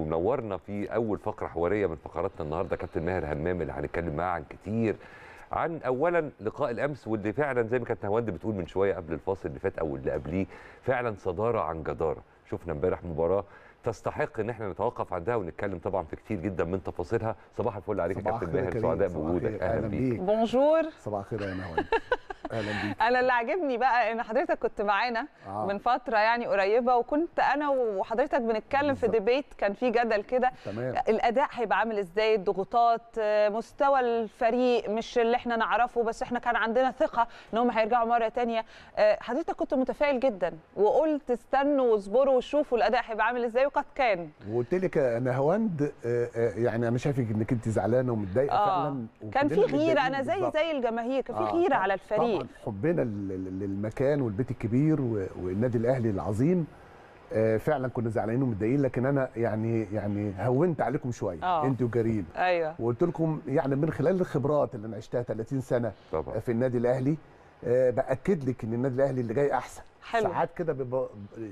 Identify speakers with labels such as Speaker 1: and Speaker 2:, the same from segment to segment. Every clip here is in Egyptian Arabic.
Speaker 1: ومنورنا في اول فقره حواريه من فقراتنا النهارده كابتن ماهر همام اللي هنتكلم معاه عن كتير عن اولا لقاء الامس واللي فعلا زي ما كانت نهاوند بتقول من شويه قبل الفاصل اللي فات او اللي قبليه فعلا صداره عن جداره شفنا امبارح مباراه تستحق ان احنا نتوقف عندها ونتكلم طبعا في كتير جدا من تفاصيلها صباح الفل عليك يا
Speaker 2: صباح
Speaker 1: كابتن
Speaker 2: الخير
Speaker 1: ماهر
Speaker 2: يا كريم.
Speaker 1: سعداء
Speaker 2: صباح
Speaker 1: بوجودك
Speaker 2: الخير.
Speaker 1: اهلا بيك
Speaker 3: بونجور
Speaker 2: صباح الخير يا نهوان اهلا بيك
Speaker 3: انا اللي عاجبني بقى ان حضرتك كنت معانا
Speaker 2: آه.
Speaker 3: من فتره يعني قريبه وكنت انا وحضرتك بنتكلم في
Speaker 2: بالظبط.
Speaker 3: ديبيت كان في جدل كده
Speaker 2: تمام
Speaker 3: الاداء هيبقى عامل ازاي الضغوطات آه، مستوى الفريق مش اللي احنا نعرفه بس احنا كان عندنا ثقه ان هم هيرجعوا مره تانية آه، حضرتك كنت متفائل جدا وقلت استنوا واصبروا وشوفوا الاداء هيبقى عامل ازاي وقد كان
Speaker 2: وقلت لك يا نهاوند آه، آه، يعني انا شايفك انك انت زعلانه ومتضايقه
Speaker 3: اه
Speaker 2: فعلا
Speaker 3: كان في
Speaker 2: وكلنا
Speaker 3: غيره
Speaker 2: متضايقين
Speaker 3: انا زي
Speaker 2: بالظبط.
Speaker 3: زي الجماهير كان في
Speaker 2: آه،
Speaker 3: غيره
Speaker 2: طبعاً-
Speaker 3: على الفريق
Speaker 2: طبعا حبنا لل- لل- للمكان والبيت الكبير و- والنادي الاهلي العظيم آه، فعلا كنا زعلانين ومتضايقين لكن انا يعني يعني هونت عليكم شويه
Speaker 3: آه.
Speaker 2: انت وكريم
Speaker 3: ايوه
Speaker 2: وقلت لكم يعني من خلال الخبرات اللي انا عشتها 30 سنه
Speaker 1: طبعا
Speaker 2: في النادي الاهلي آه، باكد لك ان النادي الاهلي اللي جاي احسن
Speaker 3: حلو.
Speaker 2: ساعات كده بيبقى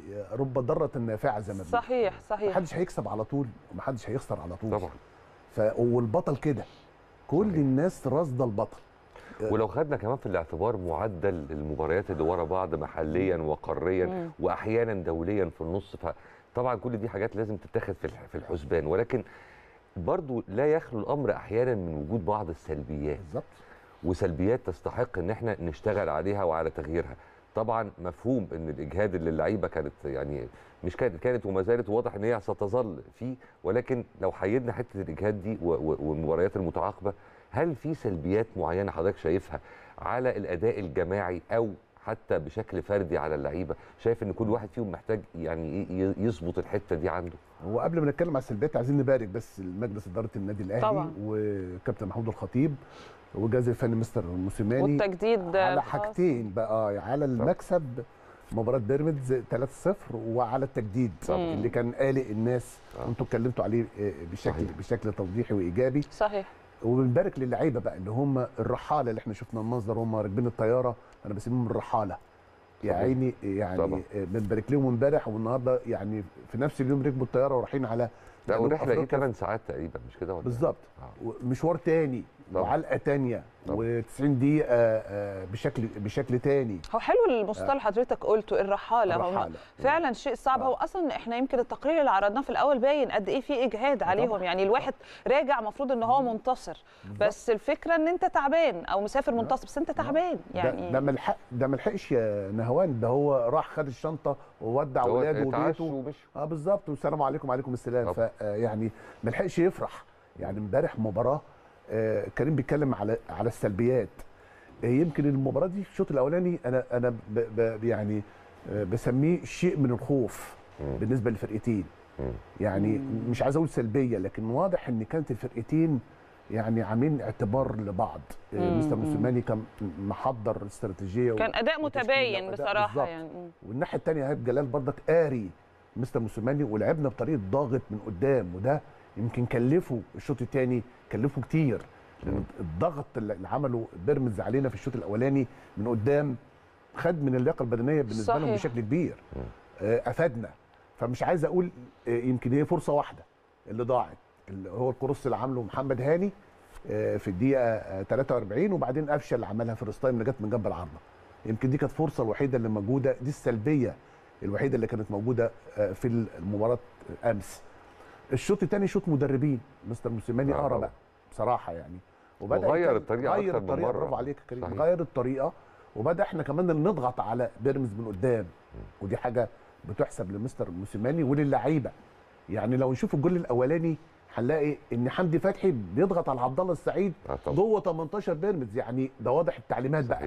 Speaker 2: رب ضاره نافعه زي ما بنقول
Speaker 3: صحيح صحيح
Speaker 2: محدش هيكسب على طول ومحدش هيخسر على طول
Speaker 1: طبعا
Speaker 2: ف... والبطل كده كل
Speaker 1: صحيح.
Speaker 2: الناس راصده البطل
Speaker 1: ولو خدنا كمان في الاعتبار معدل المباريات اللي ورا بعض محليا وقاريا
Speaker 3: مم.
Speaker 1: واحيانا دوليا في النص فطبعا كل دي حاجات لازم تتاخد في الح- في الحسبان ولكن برضو لا يخلو الامر احيانا من وجود بعض السلبيات
Speaker 2: بالظبط
Speaker 1: وسلبيات تستحق ان احنا نشتغل عليها وعلى تغييرها طبعا مفهوم ان الاجهاد اللي اللعيبه كانت يعني مش كانت كانت وما زالت واضح ان هي ستظل فيه ولكن لو حيدنا حته الاجهاد دي و- و- والمباريات المتعاقبه هل في سلبيات معينه حضرتك شايفها على الاداء الجماعي او حتى بشكل فردي على اللعيبه شايف ان كل واحد فيهم محتاج يعني إيه ي- يظبط الحته دي عنده
Speaker 2: هو قبل ما نتكلم على السلبيات عايزين نبارك بس لمجلس اداره النادي الاهلي
Speaker 3: طبعاً.
Speaker 2: وكابتن محمود الخطيب والجهاز الفني مستر موسيماني
Speaker 3: والتجديد
Speaker 2: على
Speaker 3: خلاص.
Speaker 2: حاجتين بقى على المكسب مباراه بيراميدز 3-0 وعلى التجديد
Speaker 3: مم.
Speaker 2: اللي كان قالق الناس
Speaker 1: آه.
Speaker 2: وانتم اتكلمتوا عليه آه، بشكل
Speaker 1: صحيح.
Speaker 2: بشكل توضيحي وايجابي
Speaker 3: صحيح
Speaker 2: وبنبارك للعيبه بقى اللي هم الرحاله اللي احنا شفنا المنظر هم راكبين الطياره انا بسميهم الرحاله يا
Speaker 1: صحيح.
Speaker 2: عيني يعني
Speaker 1: طبعا.
Speaker 2: آه، بنبارك لهم امبارح والنهارده يعني في نفس اليوم ركبوا الطياره ورايحين على
Speaker 1: لا
Speaker 2: جنوب
Speaker 1: والرحله ايه
Speaker 2: أفريقيا.
Speaker 1: 8 ساعات تقريبا مش كده ولا
Speaker 2: بالظبط
Speaker 1: آه.
Speaker 2: مشوار تاني
Speaker 1: طبعا.
Speaker 2: وعلقه تانيه
Speaker 1: طبعا.
Speaker 2: و90 دقيقه آه، بشكل بشكل تاني
Speaker 3: هو حلو المصطلح حضرتك قلته الرحاله هو
Speaker 2: الرحاله
Speaker 3: فعلا شيء صعب
Speaker 2: آه.
Speaker 3: هو اصلا احنا يمكن التقرير اللي عرضناه في الاول باين قد ايه في اجهاد عليهم
Speaker 2: طبعاً.
Speaker 3: يعني الواحد راجع المفروض ان هو منتصر بس الفكره ان انت تعبان او مسافر منتصر بس انت تعبان
Speaker 2: يعني
Speaker 3: يعني
Speaker 2: ده ما لحق ده ما لحقش يا نهوان ده هو راح خد الشنطه وودع
Speaker 1: هو
Speaker 2: اولاده
Speaker 1: اتعشوا
Speaker 2: وبيته
Speaker 1: ومشوا
Speaker 2: اه بالظبط والسلام عليكم وعليكم السلام
Speaker 1: طبعا.
Speaker 2: فيعني ما لحقش يفرح يعني امبارح مباراه آه كريم بيتكلم على على السلبيات آه يمكن المباراه دي الشوط الاولاني انا انا ب ب يعني آه بسميه شيء من الخوف
Speaker 1: مم.
Speaker 2: بالنسبه للفرقتين
Speaker 1: مم.
Speaker 2: يعني
Speaker 3: مم.
Speaker 2: مش عايز اقول سلبيه لكن واضح ان كانت الفرقتين يعني عاملين اعتبار لبعض آه،
Speaker 3: مم.
Speaker 2: مستر
Speaker 3: مم.
Speaker 2: موسيماني كان محضر استراتيجيه و-
Speaker 3: كان اداء
Speaker 2: وتشكيلة
Speaker 3: متباين
Speaker 2: وأداء
Speaker 3: بصراحه
Speaker 2: بالظبط.
Speaker 3: يعني مم.
Speaker 2: والناحيه الثانيه هيب جلال برضك قاري مستر موسيماني ولعبنا بطريقه ضاغط من قدام وده يمكن كلفه الشوط الثاني كلفه كتير لان الضغط اللي عمله بيراميدز علينا في الشوط الاولاني من قدام خد من اللياقه البدنيه بالنسبه لهم
Speaker 3: صحيح.
Speaker 2: بشكل كبير
Speaker 1: مم.
Speaker 2: آه، افادنا فمش عايز اقول آه، يمكن هي فرصه واحده اللي ضاعت اللي هو الكروس اللي عامله محمد هاني آه، في الدقيقه آه، 43 وبعدين قفشه اللي عملها فيرست تايم اللي جت من جنب العارضه يمكن دي كانت الفرصه الوحيده اللي موجوده دي السلبيه الوحيده اللي كانت موجوده آه، في المباراه امس الشوط الثاني شوط مدربين مستر موسيماني
Speaker 1: آه
Speaker 2: قرا
Speaker 1: طبعا.
Speaker 2: بقى بصراحه يعني وبدا
Speaker 1: وغير
Speaker 2: يتكلم-
Speaker 1: الطريقة
Speaker 2: غير
Speaker 1: أكتر من
Speaker 2: الطريقه
Speaker 1: مرة.
Speaker 2: برافو عليك يا كريم
Speaker 1: صحيح.
Speaker 2: غير الطريقه وبدا احنا كمان اللي نضغط على بيراميدز من قدام ودي حاجه بتحسب لمستر موسيماني وللعيبه يعني لو نشوف الجول الاولاني هنلاقي ان حمدي فتحي بيضغط على عبد الله السعيد
Speaker 1: آه طبعا
Speaker 2: جوه 18 بيراميدز يعني ده واضح التعليمات بقى
Speaker 1: صحيح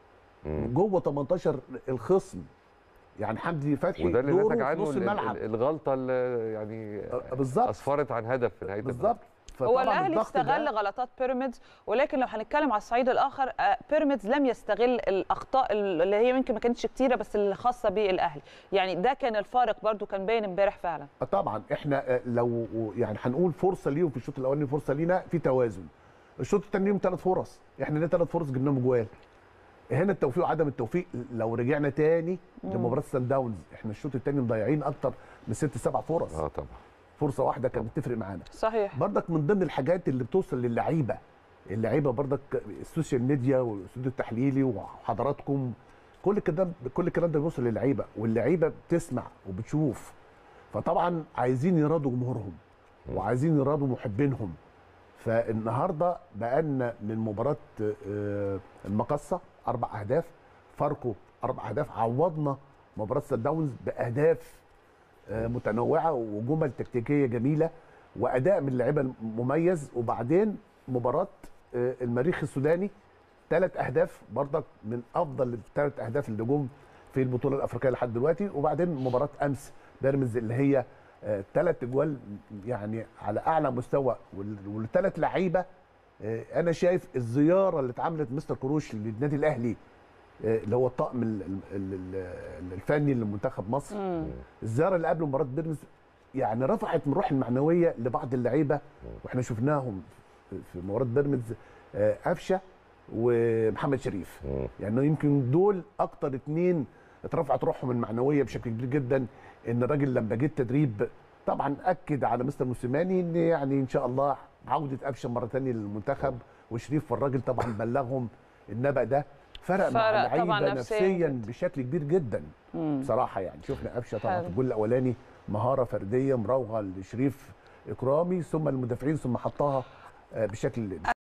Speaker 1: مم.
Speaker 2: جوه 18 الخصم يعني حمدي فتحي
Speaker 1: وده اللي
Speaker 2: دوره
Speaker 1: نتج
Speaker 2: في
Speaker 1: عنه
Speaker 2: نص
Speaker 1: ال-
Speaker 2: الملعب
Speaker 1: ال- الغلطه اللي يعني
Speaker 2: آه، بالظبط
Speaker 1: اسفرت عن هدف في نهايه
Speaker 2: بالظبط
Speaker 3: هو
Speaker 2: فطبعاً
Speaker 3: الاهلي
Speaker 2: الضغط ده-
Speaker 3: استغل غلطات بيراميدز ولكن لو هنتكلم على الصعيد الاخر آه، بيراميدز لم يستغل الاخطاء اللي هي يمكن ما كانتش كتيره بس اللي خاصه بالاهلي يعني ده كان الفارق برضو كان باين امبارح فعلا
Speaker 2: آه طبعا احنا آه، لو يعني هنقول فرصه ليهم في الشوط الاولاني فرصه لينا في توازن الشوط الثاني ليهم ثلاث فرص احنا لنا ثلاث فرص جبناهم جوال هنا التوفيق وعدم التوفيق لو رجعنا تاني لمباراه سان داونز احنا الشوط الثاني مضيعين اكتر من ست سبع فرص
Speaker 1: اه طبعا
Speaker 2: فرصه واحده كانت بتفرق معانا
Speaker 3: صحيح
Speaker 2: برضك من ضمن الحاجات اللي بتوصل للعيبه اللعيبه برضك السوشيال ميديا والاستوديو التحليلي وحضراتكم كل الكلام كل الكلام ده بيوصل للعيبه واللعيبه بتسمع وبتشوف فطبعا عايزين يرادوا جمهورهم وعايزين يرادوا محبينهم فالنهارده بقالنا من مباراه آه، المقصه اربع اهداف فاركو اربع اهداف عوضنا مباراه سان داونز باهداف آه، متنوعه وجمل تكتيكيه جميله واداء من اللعيبه مميز وبعدين مباراه آه، المريخ السوداني ثلاث اهداف برضك من افضل الثلاث اهداف اللي جم في البطوله الافريقيه لحد دلوقتي وبعدين مباراه امس بيراميدز اللي هي ثلاث اجوال يعني على اعلى مستوى وال- والثلاث لعيبه آه، انا شايف الزياره اللي اتعملت مستر كروش للنادي الاهلي آه، اللي هو الطاقم ال- ال- ال- الفني لمنتخب مصر
Speaker 3: مم.
Speaker 2: الزياره اللي قبل مباراه بيراميدز يعني رفعت من الروح المعنويه لبعض اللعيبه واحنا شفناهم في مباراه بيراميدز آه، قفشه ومحمد شريف
Speaker 1: مم.
Speaker 2: يعني يمكن دول اكتر اتنين اترفعت روحهم المعنويه بشكل كبير جدا ان الراجل لما جه التدريب طبعا اكد على مستر موسيماني ان يعني ان شاء الله عوده قفشه مره ثانيه للمنتخب وشريف والراجل طبعا بلغهم النبأ ده فرق مع
Speaker 3: فرق طبعاً
Speaker 2: اللعيبه
Speaker 3: نفسياً
Speaker 2: نفسيا
Speaker 3: جداً.
Speaker 2: بشكل كبير جدا
Speaker 3: مم.
Speaker 2: بصراحه يعني شفنا قفشه طبعا
Speaker 3: حلو.
Speaker 2: في الجول الاولاني مهاره فرديه مراوغه لشريف اكرامي ثم المدافعين ثم حطها آه، بشكل